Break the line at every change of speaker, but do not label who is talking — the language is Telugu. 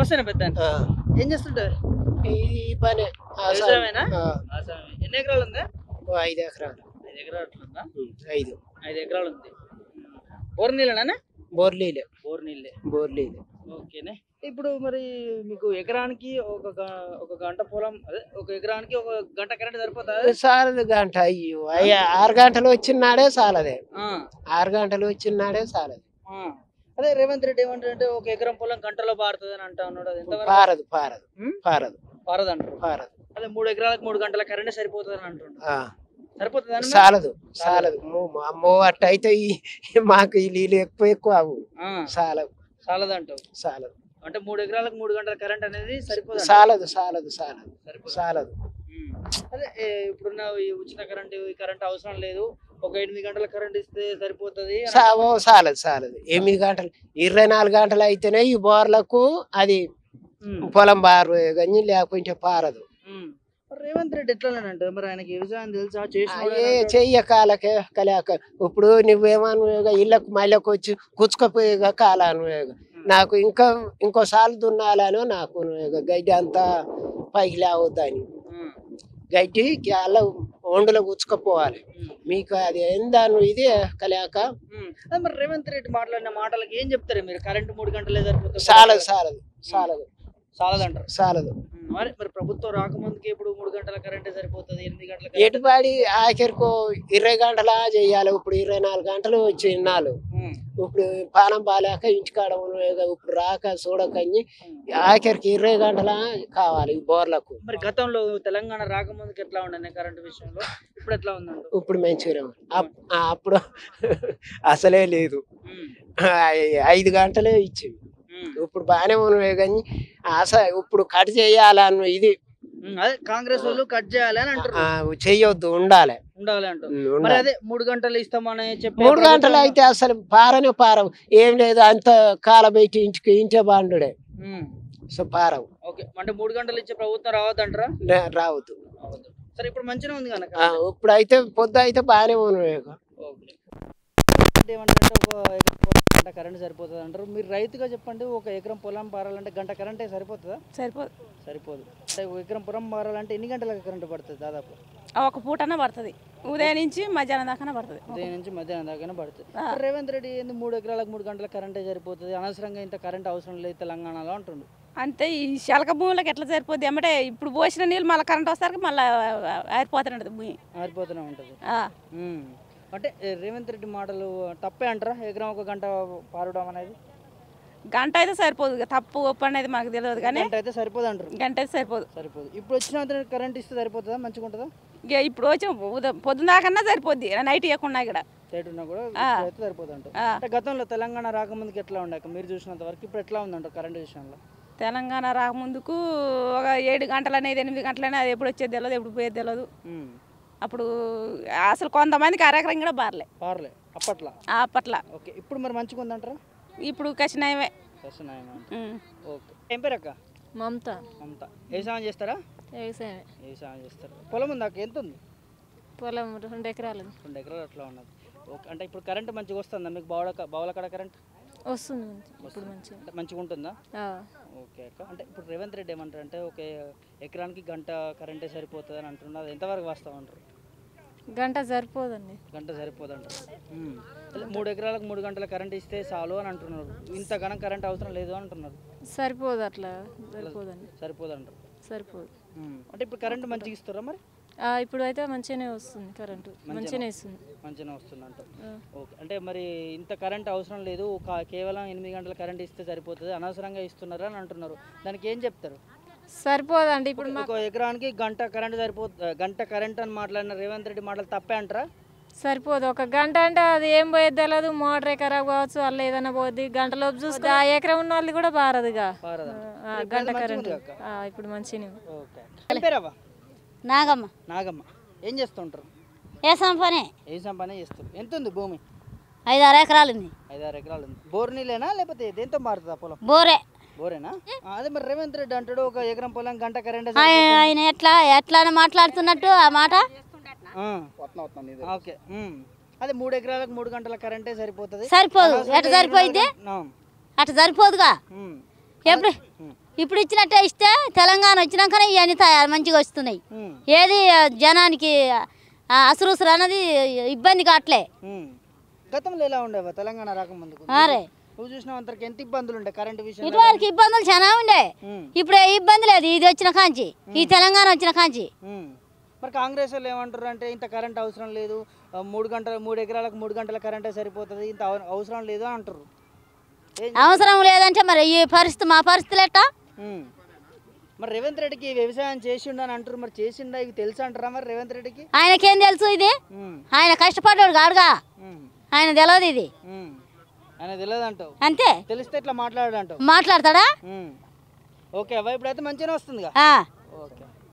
నమస్తే పెద్ద
ఆ,
ఏం చేస్తుంటారు
ఈ పని
వ్యవసాయమేనా? ఎన్ని ఎకరాలు ఉందా
ఐదు ఎకరాలు
ఐదు ఎకరాలు అట్లుందా
ఉమ్, ఐదు
ఐదు ఎకరాలు ఉంది బోర్ నీళ్ళనా
బోర్లీలే
బోర్ నీళ్ళే
బోర్లీలే
ఓకేనే ఇప్పుడు మరి మీకు ఎకరానికి ఒక గ- ఒక గంట పొలం అదే ఒక ఎకరానికి ఒక గంట కరెంట్ సరిపోతుందా
సాలదు గంట అయ్యో అయ్య ఆరు గంటలు వచ్చినాడే సాలదే
ఆ,
ఆరు గంటలు వచ్చినాడే సాలదు
ఆ. అదే రేవంత్ రెడ్డి ఏమంటారంటే ఒక ఎకరం పొలం గంటలో పారుతుంది అని అంటా ఉన్నాడు అది ఎంతవరకు
పారదు పారదు
ఉమ్?
పారదు
పారదు అంటారు
పారదు
అదే మూడు ఎకరాలకు మూడు గంటల కరెంట్ సరిపోతుంది అని అంటుండ్రు
ఆ,
సరిపోతుంది
సాలదు సాలదు మో- అమ్మో అట్టయితే ఈ మాకు ఈ నీళ్ళు ఎక్కువ ఎక్కువ అవు సాలదు
చాలదు అంటావు
సాలదు
అంటే మూడు ఎకరాలకు మూడు గంటల కరెంట్ అనేది సరిపోదు అంటావు.
సాలదు సాలదు సాలదు
సరిపోదు
సాలదు
ఉమ్. అదే ఏ, ఇప్పుడున్న ఈ ఉచిత కరెంట్ ఈ కరెంట్ అవసరం లేదు ఒక ఎనిమిది గంటల కరెంట్ ఇస్తే సరిపోతుంది అని
సావో సాలదు సాలదు ఎనిమిది గంటలు ఇరవై నాలుగు గంటలు అయితేనే ఈ బోర్లకు అది
ఉమ్.
పొలం బారు కానీ లేకుంటే పారదు
ఉమ్. మరి రేవంత్ రెడ్డి ఎట్లా మరి ఆయనకి వ్యవసాయం తెలుసా చేసిన
అయ్యే చెయ్య కాలకే కలేక ఇప్పుడు నువ్వేమను ఇళ్ళకు మళ్ళకు వచ్చి కుచ్చుకపోయేగా కాలాను నాకు ఇంకా ఇంకోసార్లు దున్నాలను నాకు గడ్డి అంతా పైకి లేవద్దని గడ్డి అలా ఒండులో గుచ్చుకపోవాలి మీకు అది ఏందాను ఇది కలేక
అదే మరి రేవంత్ రెడ్డి మాట్లాడిన మాటలకి ఏం చెప్తారు మీరు కరెంట్ మూడు గంటలే సరిపోతుంది
సాలదు సాలదు సాలదు
చాలదంటారు
సాలదు
ఉమ్. మరి మరి ప్రభుత్వం రాకముందుకి ఇప్పుడు మూడు గంటల కరెంటే సరిపోతుంది ఎనిమిది గంటల
ఎటుపాడి ఆఖరికో ఇరవై గంటలా చేయాలి ఇప్పుడు ఇరవై నాలుగు గంటలు వచ్చి ఇన్నాళ్ళు ఇప్పుడు పానం బాగాలేక ఇంటికాడ ఉన్న- ఇప్పుడు రాక చూడకని ఆఖరికి ఇరవై గంటల కావాలి ఈ బోర్లకు
మరి గతంలో తెలంగాణ రాకముందుకి ఎట్లా ఉండే కరెంట్ విషయంలో ఇప్పుడు ఎట్లా ఉందంట
ఇప్పుడు మంచిగా ఉంది. అప్- ఆ, అప్పుడు అసలే లేదు ఐ- ఐదు గంటలే ఇచ్చింది ఇప్పుడు బాగానే ఉన్నాయి కానీ ఆశ ఇప్పుడు కట్ చేయాలన్న ఇది
అదే కాంగ్రెస్ వాళ్ళు కట్ చేయాలి అని అంటారు
ఆ, చెయ్యొద్దు ఉండాలి
ఉండాలి అంటారు
ఉమ్,
మరి
ఉండాలి.
అదే మూడు గంటలు ఇస్తామని చెప్పి
మూడు గంటలు అయితే అసలు పారనే పారవు ఏం లేదు అంత కాలబెట్టి ఇంటికి ఇంటే బాండుడే సో పారవు
ఓకే అంటే మూడు గంటలు ఇచ్చే ప్రభుత్వం రావద్దంటారా
రా- రావద్దు
రావద్దు సరే ఇప్పుడు మంచిగా ఉంది కనుక
ఆ, ఇప్పుడు అయితే పొద్దు అయితే బాగానే ఉన్నాయి
ఓకే అంటే ఏమంటారంటే ఒక ఎకరం పొలం గంట కరెంట్ సరిపోతుంది అంటారు మీరు రైతుగా చెప్పండి ఒక ఎకరం పొలం పారాలంటే గంట కరెంటే సరిపోతుందా
సరిపోదు
సరిపోదు అంటే ఒక ఎకరం పొలం పారాలంటే ఎన్ని గంటలకు కరెంట్ పడుతుంది దాదాపు
ఆ ఒక పూటనే పడుతుంది ఉదయం నుంచి మధ్యాహ్నం దాకా పడుతుంది
ఉదయం నుంచి మధ్యాహ్నం దాకానే పడుతుంది
ఆ.
మరి రేవంత్ రెడ్డి ఏంది మూడు ఎకరాలకు మూడు గంటల కరెంటే సరిపోతుంది అనవసరంగా ఇంత కరెంట్ అవసరం లేదు తెలంగాణలో అంటుండు
అంతే ఈ శలక భూములకు ఎట్లా సరిపోద్ది ఏమంటే ఇప్పుడు పోసిన నీళ్ళు మళ్ళీ కరెంట్ వస్తారు మళ్ళీ ఆరిపోతున్నది భూమి
మారిపోతూనే ఉంటుంది
ఆ,
ఉమ్. అంటే ఏ, రేవంత్ రెడ్డి మాటలు తప్పే అంటారా ఎకరం ఒక గంట పారడం అనేది
గంట అయితే సరిపోదు ఇక తప్పు ఒప్పు అనేది మాకు తెలియదు కానీ
గంట అయితే సరిపోదు అంటారు
గంట అయితే సరిపోదు
సరిపోదు ఇప్పుడు వచ్చిన కరెంట్ ఇస్తే సరిపోతుందా మంచిగా ఉంటుందా
ఇక ఇప్పుడు వచ్చి ఉదయం పొద్దున దాకన్నా సరిపోద్ది నైట్ ఇవ్వకుండా ఇక్కడ
లేట్ ఉన్నా కూడా
ఆ.
అయితే సరిపోదు అంటారు
ఆ.
అంటే గతంలో తెలంగాణ రాకముందుకు ఎట్లా ఉండాక మీరు చూసినంత వరకు ఇప్పుడు ఎట్లా ఉందంటారు కరెంట్ విషయంలో
తెలంగాణ రాకముందుకు ఒక ఏడు గంటలు అనేది ఎనిమిది గంటలు అనేది ఎప్పుడు వచ్చేది తెలియదు ఎప్పుడు పోయేది తెలియదు
ఉమ్.
అప్పుడు అసలు కొంతమందికి అరెకరం కూడా బారలే
పార్లే అప్పట్లో
అప్పట్లో
ఓకే ఇప్పుడు మరి మంచిగా ఉందంటారా
ఇప్పుడు కఠినమే
దర్శనాయన
ఉమ్.
ఓకే ఏం పేరు అక్క
మమత
అంత వ్యవసాయం చేస్తారా
వ్యవసాయం
వ్యవసాయం చేస్తారు పొలం ఉందా అక్క ఎంత ఉంది
పొలం రెండు ఎకరాలు
రెండు ఎకరాలు అట్లా ఉన్నది ఓకే అంటే ఇప్పుడు కరెంట్ మంచిగా వస్తుందా మీకు బావుల బావుల కాడ కరెంట్
వస్తుంది మంచి- ఇప్పుడు మంచిగా
అంటే మంచిగా ఉంటుందా
ఆ,
ఓకే అక్క అంటే ఇప్పుడు రేవంత్ రెడ్డి ఏమంటారు అంటే ఒక ఎకరానికి గంట కరెంటే సరిపోతుంది అని అంటున్నారు అది ఎంతవరకు వాస్తవం అంటారు
గంట సరిపోదండి
గంట సరిపోదంటారు ఉమ్. అదే మూడు ఎకరాలకు మూడు గంటల కరెంట్ ఇస్తే చాలు అని అంటున్నారు ఇంత గణం కరెంట్ అవసరం లేదు అంటున్నారు
సరిపోదు అట్లా సరిపోదండి
సరిపోదంటారు
సరిపోదు
ఉమ్. అంటే ఇప్పుడు కరెంట్ మంచిగా ఇస్తారా మరి
ఆ, ఇప్పుడు అయితే మంచిగానే వస్తుంది కరెంటు మంచిగానే ఇస్తుంది
మంచిగానే వస్తుంది అంటారు
ఆ.
ఓకే అంటే మరి ఇంత కరెంట్ అవసరం లేదు కా- కేవలం ఎనిమిది గంటల కరెంట్ ఇస్తే సరిపోతుంది అనవసరంగా ఇస్తున్నారు అని అంటున్నారు దానికి ఏం చెప్తారు
సరిపోదండి ఇప్పుడు
ఒక ఎకరానికి గంట కరెంట్ సరిపోతుంది గంట కరెంట్ అని మాట్లాడిన రేవంత్ రెడ్డి మాటలు తప్పే అంటారా
సరిపోదు ఒక గంట అంటే అది ఏం పోయేది తెలియదు మోటార్ ఖరాబ్ కావచ్చు అల్ల ఏదైనా పోద్ది గంటలోపు చూస్తే ఆ ఎకరం ఉన్న వాళ్ళది కూడా బారదుగా
పారదా?
ఆ,
ఇప్పుడు
గంట
మంచిగా
కరెంట్
ఉంది అక్క.
ఇప్పుడు మంచిగానే ఉంది.
ఓకే ఏం పేరవ్వ
నాగమ్మ
నాగమ్మ ఏం చేస్తుంటారు
వేసాం పని
ఏం సంపాదన చేస్తారు ఎంత ఉంది భూమి
ఐదు ఆరు ఎకరాలు ఉంది
ఐదారు ఎకరాలు ఉంది బోర్ నీళ్ళేనా లేకపోతే దేంతో మారుతుందా పొలం
బోరే
బోరేనా ఆ, అదే మరి రేవంత్ రెడ్డి అంటాడు ఒక ఎకరం పొలం గంట కరెంట్
ఆయన ఆయన ఎట్లా ఎట్లా అని మాట్లాడుతున్నట్టు ఆ మాట
ఓకే ఉమ్. అదే మూడు ఎకరాలకు మూడు గంటల కరెంటే సరిపోతుంది
సరిపోదు
అనవసరంగా
ఎట్లా సరిపోయింది
ఆ,
అట్లా సరిపోదుగా
ఉమ్.
ఎప్పుడు ఇప్పుడు ఇచ్చినట్టే ఇస్తే తెలంగాణ వచ్చినాకనే ఇవన్నీ తయారు మంచిగా వస్తున్నాయి
ఉమ్,
ఏది ఆ, జనానికి ఆ, అసలు అన్నది ఇబ్బంది కావట్లే
ఉమ్. గతంలో ఎలా ఉండేవా తెలంగాణ రాకముందుకు
అరే
నువ్వు చూసిన అంతరికి ఎంత ఇబ్బందులు ఉండే కరెంట్ విషయం
ఇటువరకు ఇబ్బందులు చాలా ఉండే
ఉమ్,
ఇప్పుడు ఏ ఇబ్బంది లేదు ఇది వచ్చిన కాంచి ఈ తెలంగాణ వచ్చిన కాంచి
ఉమ్. మరి కాంగ్రెస్ వాళ్ళు ఏమంటారు అంటే ఇంత కరెంట్ అవసరం లేదు ఆ, మూడు గంటల మూడు ఎకరాలకు మూడు గంటల కరెంటే సరిపోతుంది ఇంత అవ- అవసరం లేదు అని అంటారు ఏం
అవసరం లేదంటే మరి ఈ పరిస్థితి మా పరిస్థితులు ఎట్టా
ఉమ్. మరి రేవంత్ రెడ్డికి వ్యవసాయం చేసిండు అని అంటారు మరి చేసిండా ఇవి తెలుసా అంటారా మరి రేవంత్ రెడ్డికి
ఆయనకేం తెలుసు ఇది
ఉమ్,
ఆయన కష్టపడ్డాడు కాడుగా
ఉమ్,
ఆయన తెలియదు ఇది
ఉమ్. ఆయన తెలియదు అంటావు
అంతే
తెలిస్తే ఇట్లా మాట్లాడాడు అంటావు
మాట్లాడతాడా
ఉమ్. ఓకే అవ్వ ఇప్పుడైతే మంచిగానే వస్తుందిగా
ఆ,